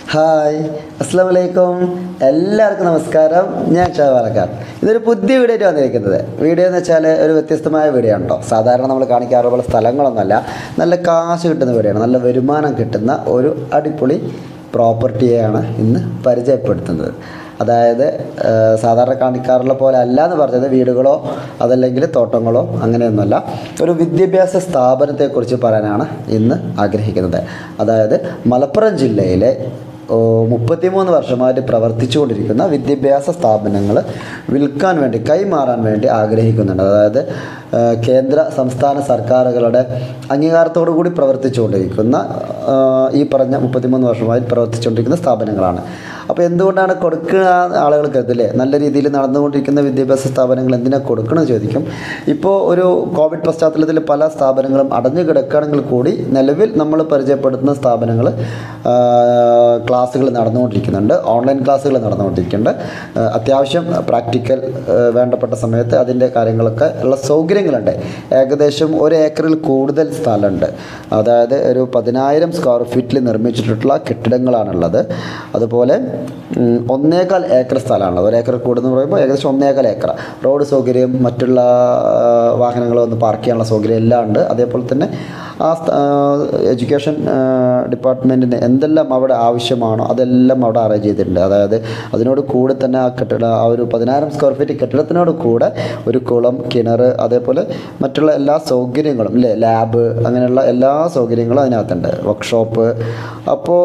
hi അസ്സാം വലൈക്കും എല്ലാവർക്കും നമസ്കാരം ഞാൻ ഷാവാലക്കാർ ഇതൊരു പുതിയ വീഡിയോ ആയിട്ട് വന്നിരിക്കുന്നത് വീഡിയോ എന്ന് വെച്ചാൽ ഒരു വ്യത്യസ്തമായ വീഡിയോ ആണ് കേട്ടോ സാധാരണ നമ്മൾ കാണിക്കാറുള്ള സ്ഥലങ്ങളൊന്നുമല്ല നല്ല കാശ് കിട്ടുന്ന വീഡിയോ ആണ് നല്ല വരുമാനം കിട്ടുന്ന ഒരു അടിപൊളി പ്രോപ്പർട്ടിയെയാണ് ഇന്ന് പരിചയപ്പെടുത്തുന്നത് അതായത് ആ, സാധാരണ കാണിക്കാറുള്ള പോലെ അല്ല എന്ന് പറഞ്ഞത് വീടുകളോ അതല്ലെങ്കിൽ തോട്ടങ്ങളോ അങ്ങനെയൊന്നുമല്ല ഒരു വിദ്യാഭ്യാസ സ്ഥാപനത്തെക്കുറിച്ച് പറയാനാണ് ഇന്ന് ആഗ്രഹിക്കുന്നത് അതായത് മലപ്പുറം ജില്ലയിലെ ഓ, മുപ്പത്തിമൂന്ന് വർഷമായിട്ട് പ്രവർത്തിച്ചുകൊണ്ടിരിക്കുന്ന വിദ്യാഭ്യാസ സ്ഥാപനങ്ങൾ വിൽക്കാൻ വേണ്ടി കൈമാറാൻ വേണ്ടി ആഗ്രഹിക്കുന്നുണ്ട് അതായത് ആ, കേന്ദ്ര സംസ്ഥാന സർക്കാരുകളുടെ അംഗീകാരത്തോടു കൂടി പ്രവർത്തിച്ചുകൊണ്ടിരിക്കുന്ന ആ, ഈ പറഞ്ഞ മുപ്പത്തിമൂന്ന് വർഷമായി പ്രവർത്തിച്ചുകൊണ്ടിരിക്കുന്ന സ്ഥാപനങ്ങളാണ് അപ്പോൾ എന്തുകൊണ്ടാണ് കൊടുക്കുന്ന ആളുകൾക്ക് ഇതില്ലേ നല്ല രീതിയിൽ നടന്നുകൊണ്ടിരിക്കുന്ന വിദ്യാഭ്യാസ സ്ഥാപനങ്ങൾ എന്തിനാണ് കൊടുക്കണമെന്ന് ചോദിക്കും ഇപ്പോൾ ഒരു കോവിഡ് പശ്ചാത്തലത്തിൽ പല സ്ഥാപനങ്ങളും അടഞ്ഞു കിടക്കുകയാണെങ്കിൽ കൂടി നിലവിൽ നമ്മൾ പരിചയപ്പെടുത്തുന്ന സ്ഥാപനങ്ങൾ ക്ലാസ്സുകൾ നടന്നുകൊണ്ടിരിക്കുന്നുണ്ട് ഓൺലൈൻ ക്ലാസ്സുകൾ നടന്നുകൊണ്ടിരിക്കുന്നുണ്ട് ആ, അത്യാവശ്യം പ്രാക്ടിക്കൽ ആ, വേണ്ടപ്പെട്ട സമയത്ത് അതിൻ്റെ കാര്യങ്ങളൊക്കെ ഉള്ള സൗകര്യങ്ങളുണ്ട് ഏകദേശം ഒരു ഏക്കറിൽ കൂടുതൽ സ്ഥലമുണ്ട് അതായത് ഒരു പതിനായിരം സ്ക്വയർ ഫീറ്റിൽ നിർമ്മിച്ചിട്ടുള്ള കെട്ടിടങ്ങളാണുള്ളത് അതുപോലെ ഉം, ഒന്നേകാൽ ഏക്കർ സ്ഥലമാണുള്ളത് ഒരു ഏക്കർ കൂടുതൽ എന്ന് പറയുമ്പോൾ ഏകദേശം ഒന്നേകാൽ ഏക്കർ റോഡ് സൗകര്യം മറ്റുള്ള ആ, വാഹനങ്ങളൊന്ന് പാർക്ക് ചെയ്യാനുള്ള സൗകര്യം എല്ലാം ഉണ്ട് അതേപോലെ തന്നെ ആ എഡ്യൂക്കേഷൻ ഡിപ്പാർട്ട്മെൻറ്റിന് എന്തെല്ലാം അവിടെ ആവശ്യമാണോ അതെല്ലാം അവിടെ അറേഞ്ച് ചെയ്തിട്ടുണ്ട് അതായത് അതിനോട് കൂടെ തന്നെ ആ കെട്ടിട ആ ഒരു പതിനായിരം സ്ക്വയർ ഫീറ്റ് കെട്ടിടത്തിനോട് കൂടെ ഒരു കുളം കിണർ അതേപോലെ മറ്റുള്ള എല്ലാ സൗകര്യങ്ങളും അല്ലേ ലാബ് അങ്ങനെയുള്ള എല്ലാ സൗകര്യങ്ങളും അതിനകത്തുണ്ട് വർക്ക്ഷോപ്പ് അപ്പോൾ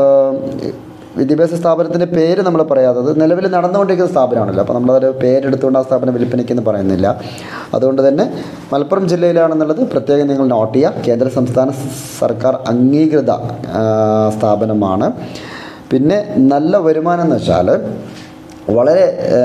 വിദ്യാഭ്യാസ സ്ഥാപനത്തിൻ്റെ പേര് നമ്മൾ പറയാത്തത് നിലവിൽ നടന്നുകൊണ്ടിരിക്കുന്ന സ്ഥാപനമാണല്ലോ അപ്പോൾ നമ്മളതൊരു പേരെടുത്തുകൊണ്ട് ആ സ്ഥാപനം വിൽപ്പനയ്ക്കെന്ന് പറയുന്നില്ല അതുകൊണ്ട് തന്നെ മലപ്പുറം ജില്ലയിലാണെന്നുള്ളത് പ്രത്യേകം നിങ്ങൾ നോട്ട് ചെയ്യുക കേന്ദ്ര സംസ്ഥാന സർക്കാർ അംഗീകൃത ആ, സ്ഥാപനമാണ് പിന്നെ നല്ല വരുമാനം എന്ന് വെച്ചാൽ വളരെ ആ,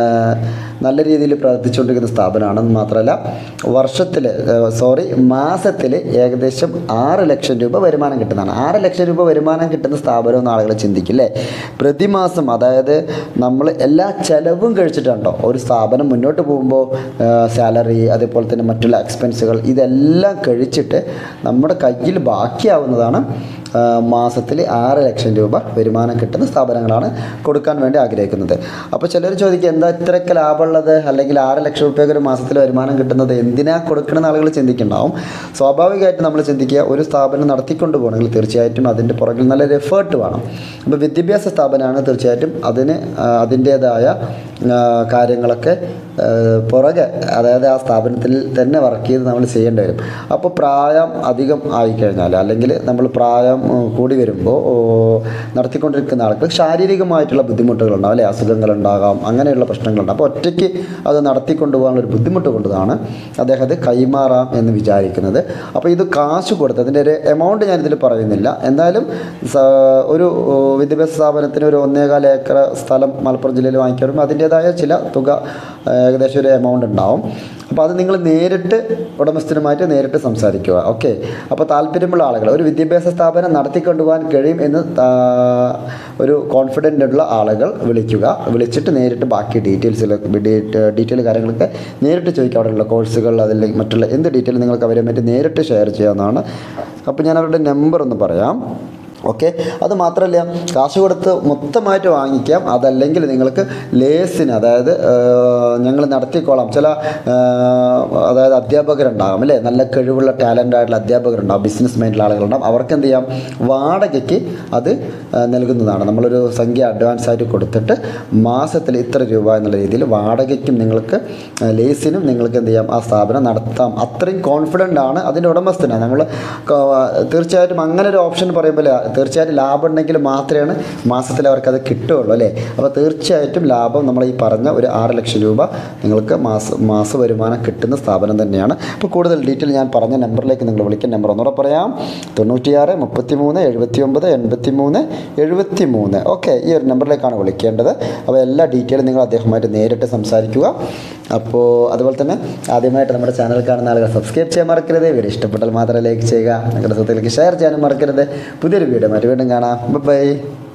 നല്ല രീതിയിൽ പ്രവർത്തിച്ചുകൊണ്ടിരിക്കുന്ന സ്ഥാപനമാണെന്ന് മാത്രമല്ല വർഷത്തിൽ സോറി മാസത്തിൽ ഏകദേശം ആറ് ലക്ഷം രൂപ വരുമാനം കിട്ടുന്നതാണ് ആറ് ലക്ഷം രൂപ വരുമാനം കിട്ടുന്ന സ്ഥാപനം എന്ന് ആളുകൾ ചിന്തിക്കില്ലേ പ്രതിമാസം അതായത് നമ്മൾ എല്ലാ ചെലവും കഴിച്ചിട്ടുണ്ടോ ഒരു സ്ഥാപനം മുന്നോട്ട് പോകുമ്പോൾ സാലറി അതേപോലെ തന്നെ മറ്റുള്ള എക്സ്പെൻസുകൾ ഇതെല്ലാം കഴിച്ചിട്ട് നമ്മുടെ കയ്യിൽ ബാക്കിയാവുന്നതാണ് മാസത്തിൽ ആറ് ലക്ഷം രൂപ വരുമാനം കിട്ടുന്ന സ്ഥാപനങ്ങളാണ് കൊടുക്കാൻ വേണ്ടി ആഗ്രഹിക്കുന്നത് അപ്പോൾ ചിലർ ചോദിക്കുക എന്താ ഇത്രയൊക്കെ ലാഭമുള്ളത് അല്ലെങ്കിൽ ആറ് ലക്ഷം റുപ്യക്ക് ഒരു മാസത്തിൽ വരുമാനം കിട്ടുന്നത് എന്തിനാ കൊടുക്കണമെന്ന് ആളുകൾ ചിന്തിക്കുന്നുണ്ടാവും സ്വാഭാവികമായിട്ടും നമ്മൾ ചിന്തിക്കുക ഒരു സ്ഥാപനം നടത്തിക്കൊണ്ട് പോകണമെങ്കിൽ തീർച്ചയായിട്ടും അതിൻ്റെ പുറകിൽ നല്ലൊരു എഫേർട്ട് വേണം അപ്പോൾ വിദ്യാഭ്യാസ സ്ഥാപനമാണ് തീർച്ചയായിട്ടും അതിന് ആ, അതിൻ്റേതായ ആ, കാര്യങ്ങളൊക്കെ ആ, പുറകെ അതായത് ആ സ്ഥാപനത്തിൽ തന്നെ വർക്ക് ചെയ്ത് നമ്മൾ ചെയ്യേണ്ടി വരും അപ്പോൾ പ്രായം അധികം ആയിക്കഴിഞ്ഞാൽ അല്ലെങ്കിൽ നമ്മൾ പ്രായം ഉം, കൂടി വരുമ്പോൾ ഓ, നടത്തിക്കൊണ്ടിരിക്കുന്ന ആൾക്ക് ശാരീരികമായിട്ടുള്ള ബുദ്ധിമുട്ടുകളുണ്ടാവും അല്ലെ അസുഖങ്ങളുണ്ടാകാം അങ്ങനെയുള്ള പ്രശ്നങ്ങളുണ്ടാകും അപ്പോൾ ഒറ്റയ്ക്ക് അത് നടത്തിക്കൊണ്ടു പോകാനുള്ള ഒരു ബുദ്ധിമുട്ട് കൊണ്ടതാണ് അദ്ദേഹം അത് കൈമാറാം എന്ന് വിചാരിക്കുന്നത് അപ്പോൾ ഇത് കാശ് കൊടുത്ത് അതിൻ്റെ ഒരു എമൗണ്ട് ഞാനിതിൽ പറയുന്നില്ല എന്തായാലും സ- ഒരു ഓ, വിദ്യാഭ്യാസ സ്ഥാപനത്തിന് ഒരു ഒന്നേകാൽ ഏക്കർ സ്ഥലം മലപ്പുറം ജില്ലയിൽ വാങ്ങിക്കാൻ വരുമ്പോൾ അതിൻ്റേതായ ചില തുക ആ, ഏകദേശം ഒരു എമൗണ്ട് ഉണ്ടാവും അപ്പോൾ അത് നിങ്ങൾ നേരിട്ട് ഉടമസ്ഥനുമായിട്ട് നേരിട്ട് സംസാരിക്കുക ഓക്കെ അപ്പോൾ താല്പര്യമുള്ള ആളുകൾ ഒരു വിദ്യാഭ്യാസ സ്ഥാപനം നടത്തിക്കൊണ്ടുപോകാൻ കഴിയും എന്ന് താ- ഒരു കോൺഫിഡൻ്റ് ഉള്ള ആളുകൾ വിളിക്കുക വിളിച്ചിട്ട് നേരിട്ട് ബാക്കി ഡീറ്റെയിൽസിൽ ഡീറ്റെയിൽ കാര്യങ്ങളൊക്കെ നേരിട്ട് ചോദിക്കുക അവിടെയുള്ള കോഴ്സുകൾ അതില്ലെങ്കിൽ മറ്റുള്ള എന്ത് ഡീറ്റെയിൽ നിങ്ങൾക്ക് അവരെ പറ്റി നേരിട്ട് ഷെയർ ചെയ്യാവുന്നതാണ് അപ്പോൾ ഞാൻ അവരുടെ നമ്പർ ഒന്ന് പറയാം ഓക്കെ അത് മാത്രമല്ല കാശ് കൊടുത്ത് മൊത്തമായിട്ട് വാങ്ങിക്കാം അതല്ലെങ്കിൽ നിങ്ങൾക്ക് ലേസിന് അതായത് ഞങ്ങൾ നടത്തിക്കോളാം ചില ആ, അതായത് അധ്യാപകരുണ്ടാകും അല്ലേ നല്ല കഴിവുള്ള ടാലൻ്റ് ആയിട്ടുള്ള അധ്യാപകരുണ്ടാകും ബിസിനസ് മൈൻഡിലുള്ള ആളുകളുണ്ടാകും അവർക്ക് എന്ത് ചെയ്യാം വാടകയ്ക്ക് അത് ആ, നൽകുന്നതാണ് നമ്മളൊരു സംഖ്യ അഡ്വാൻസ് ആയിട്ട് കൊടുത്തിട്ട് മാസത്തിൽ ഇത്ര രൂപ എന്നുള്ള രീതിയിൽ വാടകയ്ക്കും നിങ്ങൾക്ക് ആ, ലേസിനും നിങ്ങൾക്ക് എന്ത് ചെയ്യാം ആ സ്ഥാപനം നടത്താം അത്രയും കോൺഫിഡൻ്റ് ആണ് അതിൻ്റെ ഉടമസ്ഥനാണ് നമ്മൾ തീർച്ചയായിട്ടും അങ്ങനെ ഒരു ഓപ്ഷൻ പറയുമ്പോൾ തീർച്ചയായിട്ടും ലാഭം ഉണ്ടെങ്കിൽ മാത്രമേ മാസത്തിൽ അവർക്ക് അത് കിട്ടുകയുള്ളൂ അല്ലേ അപ്പോൾ തീർച്ചയായിട്ടും ലാഭം നമ്മൾ ഈ പറഞ്ഞ ഒരു ആറ് ലക്ഷം രൂപ നിങ്ങൾക്ക് മാസ മാസ വരുമാനം കിട്ടുന്ന സ്ഥാപനം തന്നെയാണ് അപ്പോൾ കൂടുതൽ ഡീറ്റെയിൽ ഞാൻ പറഞ്ഞ നമ്പറിലേക്ക് നിങ്ങൾ വിളിക്കുന്ന നമ്പർ ഒന്നുകൂടെ പറയാം തൊണ്ണൂറ്റിയാറ് മുപ്പത്തി മൂന്ന് എഴുപത്തി ഒമ്പത് എൺപത്തി മൂന്ന് എഴുപത്തി മൂന്ന് ഓക്കെ ഈ ഒരു നമ്പറിലേക്കാണ് വിളിക്കേണ്ടത് അപ്പോൾ എല്ലാ ഡീറ്റെയിലും നിങ്ങൾ അദ്ദേഹവുമായിട്ട് നേരിട്ട് സംസാരിക്കുക അപ്പോൾ അതുപോലെ തന്നെ ആദ്യമായിട്ട് നമ്മുടെ ചാനൽ കാണുന്ന ആളുകൾ സബ്സ്ക്രൈബ് ചെയ്യാൻ മറക്കരുത് വീഡിയോ ഇഷ്ടപ്പെട്ടാൽ മാത്രം ലൈക്ക് ചെയ്യുക നിങ്ങളുടെ സുഹൃത്തുക്കൾക്ക് ഷെയർ ചെയ്യാനും മറക്കരുത് പുതിയൊരു വീഡിയോ മറ്റു വീണ്ടും കാണാം ബൈ